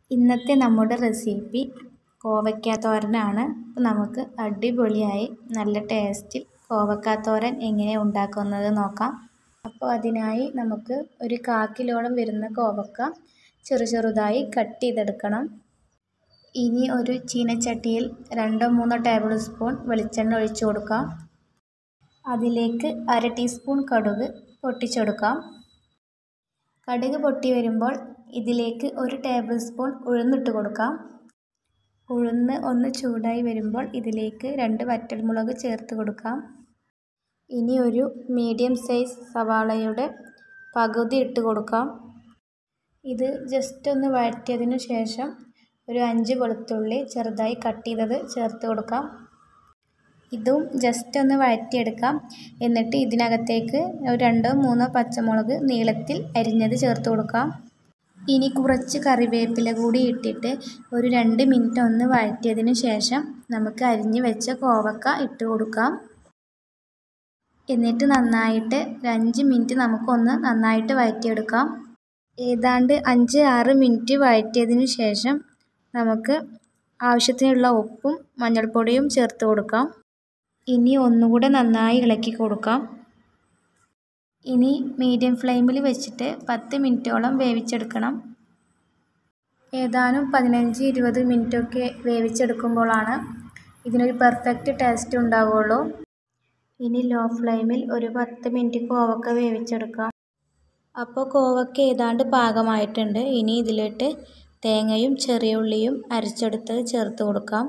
ഇന്നത്തെ നമ്മുടെ റെസിപ്പി കോവയ്ക്ക തോരനാണ് അപ്പോൾ നമുക്ക് അടിപൊളിയായി നല്ല ടേസ്റ്റിൽ കോവയ്ക്ക തോരൻ എങ്ങനെ ഉണ്ടാക്കുന്നത് നോക്കാം അപ്പോൾ അതിനായി നമുക്ക് ഒരു കാ കിലോളം വരുന്ന കോവയ്ക്ക ചെറു ചെറുതായി കട്ട് ചെയ്തെടുക്കണം ഇനി ഒരു ചീനച്ചട്ടിയിൽ രണ്ടോ മൂന്നോ ടേബിൾ സ്പൂൺ വെളിച്ചെണ്ണ ഒഴിച്ചു കൊടുക്കാം അതിലേക്ക് അര ടീസ്പൂൺ കടുക് പൊട്ടിച്ചെടുക്കാം കടുക് പൊട്ടി വരുമ്പോൾ ഇതിലേക്ക് ഒരു ടേബിൾ സ്പൂൺ ഉഴുന്നിട്ട് കൊടുക്കാം ഉഴുന്ന് ഒന്ന് ചൂടായി വരുമ്പോൾ ഇതിലേക്ക് രണ്ട് വറ്റൽമുളക് ചേർത്ത് കൊടുക്കാം ഇനി ഒരു മീഡിയം സൈസ് സവാളയുടെ പകുതി ഇട്ട് കൊടുക്കാം ഇത് ജസ്റ്റ് ഒന്ന് വഴറ്റിയതിനു ശേഷം ഒരു അഞ്ച് വെളുത്തുള്ളി ചെറുതായി കട്ട് ചെയ്തത് ചേർത്ത് കൊടുക്കാം ഇതും ജസ്റ്റ് ഒന്ന് വഴറ്റിയെടുക്കാം എന്നിട്ട് ഇതിനകത്തേക്ക് ഒരു രണ്ടോ മൂന്നോ പച്ചമുളക് നീളത്തിൽ അരിഞ്ഞത് ചേർത്ത് കൊടുക്കാം ഇനി കുറച്ച് കറിവേപ്പില കൂടി ഇട്ടിട്ട് ഒരു രണ്ട് മിനിറ്റ് ഒന്ന് വഴറ്റിയതിന് ശേഷം നമുക്ക് അരിഞ്ഞ് വെച്ച കോവക്ക ഇട്ട് കൊടുക്കാം എന്നിട്ട് നന്നായിട്ട് ഒരു അഞ്ച് മിനിറ്റ് നമുക്കൊന്ന് നന്നായിട്ട് വഴറ്റിയെടുക്കാം ഏതാണ്ട് അഞ്ച് ആറ് മിനിറ്റ് വഴറ്റിയതിന് ശേഷം നമുക്ക് ആവശ്യത്തിനുള്ള ഉപ്പും മഞ്ഞൾപ്പൊടിയും ചേർത്ത് കൊടുക്കാം ഇനി ഒന്നുകൂടെ നന്നായി ഇളക്കി കൊടുക്കാം ഇനി മീഡിയം ഫ്ലെയിമിൽ വെച്ചിട്ട് പത്ത് മിനിറ്റോളം വേവിച്ചെടുക്കണം ഏതാനും പതിനഞ്ച് ഇരുപത് മിനിറ്റൊക്കെ വേവിച്ചെടുക്കുമ്പോഴാണ് ഇതിനൊരു പെർഫെക്റ്റ് ടേസ്റ്റ് ഉണ്ടാവുകയുള്ളൂ ഇനി ലോ ഫ്ലെയിമിൽ ഒരു പത്ത് മിനിറ്റ് കോവക്ക വേവിച്ചെടുക്കാം അപ്പോൾ കോവക്ക ഏതാണ്ട് പാകമായിട്ടുണ്ട് ഇനി ഇതിലിട്ട് തേങ്ങയും ചെറിയ ഉള്ളിയും അരച്ചെടുത്ത് ചേർത്ത് കൊടുക്കാം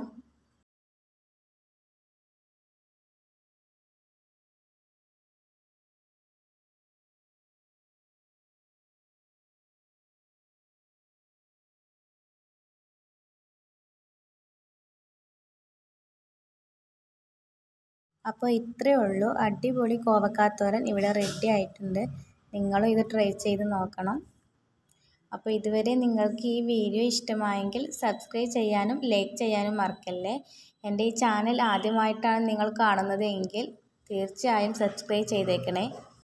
അപ്പോൾ ഇത്രയേ ഉള്ളൂ അടിപൊളി കോവക്കാത്തോരൻ ഇവിടെ റെഡി ആയിട്ടുണ്ട് നിങ്ങളും ഇത് ട്രൈ ചെയ്ത് നോക്കണം അപ്പോൾ ഇതുവരെ നിങ്ങൾക്ക് ഈ വീഡിയോ ഇഷ്ടമായെങ്കിൽ സബ്സ്ക്രൈബ് ചെയ്യാനും ലൈക്ക് ചെയ്യാനും മറക്കല്ലേ എൻ്റെ ഈ ചാനൽ ആദ്യമായിട്ടാണ് നിങ്ങൾ കാണുന്നത് എങ്കിൽ തീർച്ചയായും സബ്സ്ക്രൈബ് ചെയ്തേക്കണേ